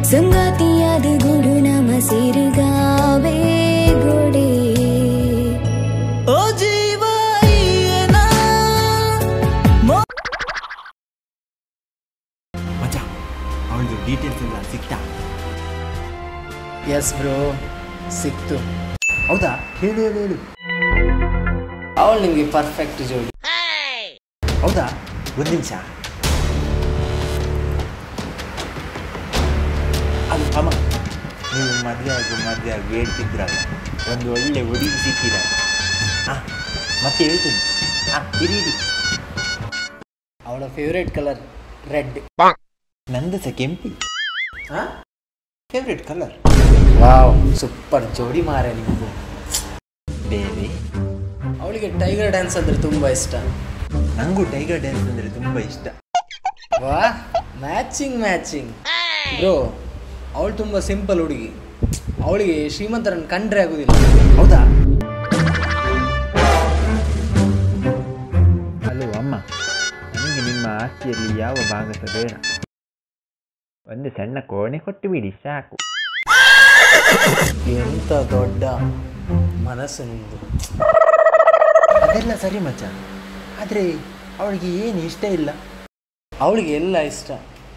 ಸಂಗಾತಿಯಾದ ಗುಡು ನಮ ಸಿರುಗಾವೆ ಗೋಡೆ ಓ ಜೀವ ಮಚ್ಚ ಅವಳದು ಡೀಟೇಲ್ಸ್ ಎಲ್ಲ ಸಿಕ್ತಾ ಎಸ್ ಬ್ರೋ ಸಿಕ್ತು ಹೌದಾ ಹೇಳು ಹೇಳು ಹೇಳು ಅವಳು ನಿಮಗೆ ಪರ್ಫೆಕ್ಟ್ ಜೋಡಿ ಹೌದಾ ಒಂದು ನಿಮಿಷ ಅದು ಅಮ್ಮ ನೀವು ಮದುವೆ ಆಗು ಮದುವೆ ಆಗಿ ಹೇಳ್ತಿದ್ರಲ್ಲ ಒಂದು ಒಳ್ಳೆ ಹುಡುಗಿ ಸಿಕ್ಕಿದ ಹಾಂ ಮತ್ತೆ ಹೇಳ್ತೀನಿ ಹಾಂ ಇರಿ ಇರಿ ಅವಳ ಫೇವ್ರೇಟ್ ಕಲರ್ ರೆಡ್ ನಂದು ಸಹ ಕೆಂಪಿ ಹಾಂ ಫೇವ್ರೆಟ್ ಕಲರ್ ವಾವ್ ಸೂಪರ್ ಜೋಡಿ ಮಾರೆ ನಿಮ್ಮದು ಬೇರೆ ಅವಳಿಗೆ ಟೈಗರ್ ಡ್ಯಾನ್ಸ್ ಅಂದರೆ ತುಂಬ ಇಷ್ಟ ನನಗೂ ಟೈಗರ್ ಡ್ಯಾನ್ಸ್ ಅಂದರೆ ತುಂಬ ಇಷ್ಟ ವಾ ಮ್ಯಾಚಿಂಗ್ ಮ್ಯಾಚಿಂಗ್ ಬ್ರೋ ಅವಳು ತುಂಬ ಸಿಂಪಲ್ ಹುಡುಗಿ ಅವಳಿಗೆ ಶ್ರೀಮಂತರನ್ನು ಕಂಡ್ರೆ ಆಗೋದಿಲ್ಲ ಹೌದಾ ಹಲೋ ಅಮ್ಮ ನನಗೆ ನಿಮ್ಮ ಆಸ್ತಿಯಲ್ಲಿ ಯಾವ ಭಾಗ ಸಹ ಬೇಡ ಒಂದು ಸಣ್ಣ ಕೋಣೆ ಕೊಟ್ಟು ಬಿಡಿ ಸಾಕು ಎಂಥ ದೊಡ್ಡ ಮನಸ್ಸು ನಿಮ್ಮದು ಅದೆಲ್ಲ ಸರಿ ಮಚ್ಚ ಆದರೆ ಅವಳಿಗೆ ಏನು ಇಷ್ಟ ಇಲ್ಲ ಅವಳಿಗೆ ಎಲ್ಲ ಇಷ್ಟ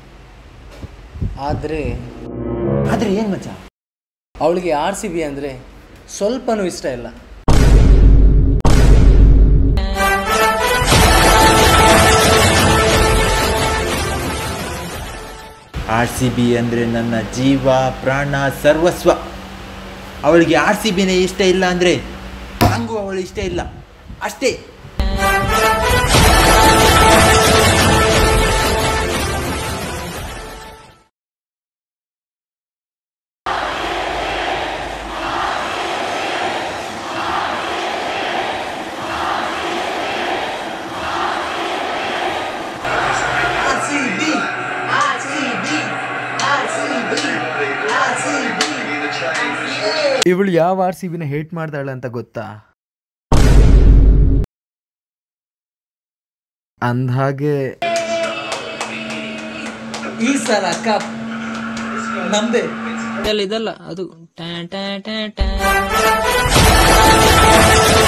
ಆದರೆ ಆದರೆ ಏನು ಮಚ್ಚ ಅವಳಿಗೆ ಆರ್ ಸಿ ಬಿ ಅಂದರೆ ಸ್ವಲ್ಪನೂ ಇಷ್ಟ ಇಲ್ಲ ಆರ್ ಸಿ ಬಿ ಅಂದರೆ ನನ್ನ ಜೀವ ಪ್ರಾಣ ಸರ್ವಸ್ವ ಅವಳಿಗೆ ಆರ್ ಸಿ ಬಿನೇ ಇಷ್ಟ ಇಲ್ಲ ಅಂದರೆ ನನಗೂ ಅವಳು ಇಷ್ಟ ಇಲ್ಲ ಅಷ್ಟೇ ಇವಳು ಯಾವ ಆರ್ ಸಿ ಬಿನ ಹೇಟ್ ಮಾಡ್ತಾಳೆ ಅಂತ ಗೊತ್ತಾ ಅಂದ್ಹಾಗೆ ಈ ಸಲ ಕಪ್ ನಮ್ದೇ ಇದಲ್ಲ ಇದಲ್ಲ ಅದು ಟ್ಯಾ ಟ್ಯಾ ಟ್ಯಾ ಟ್ಯಾ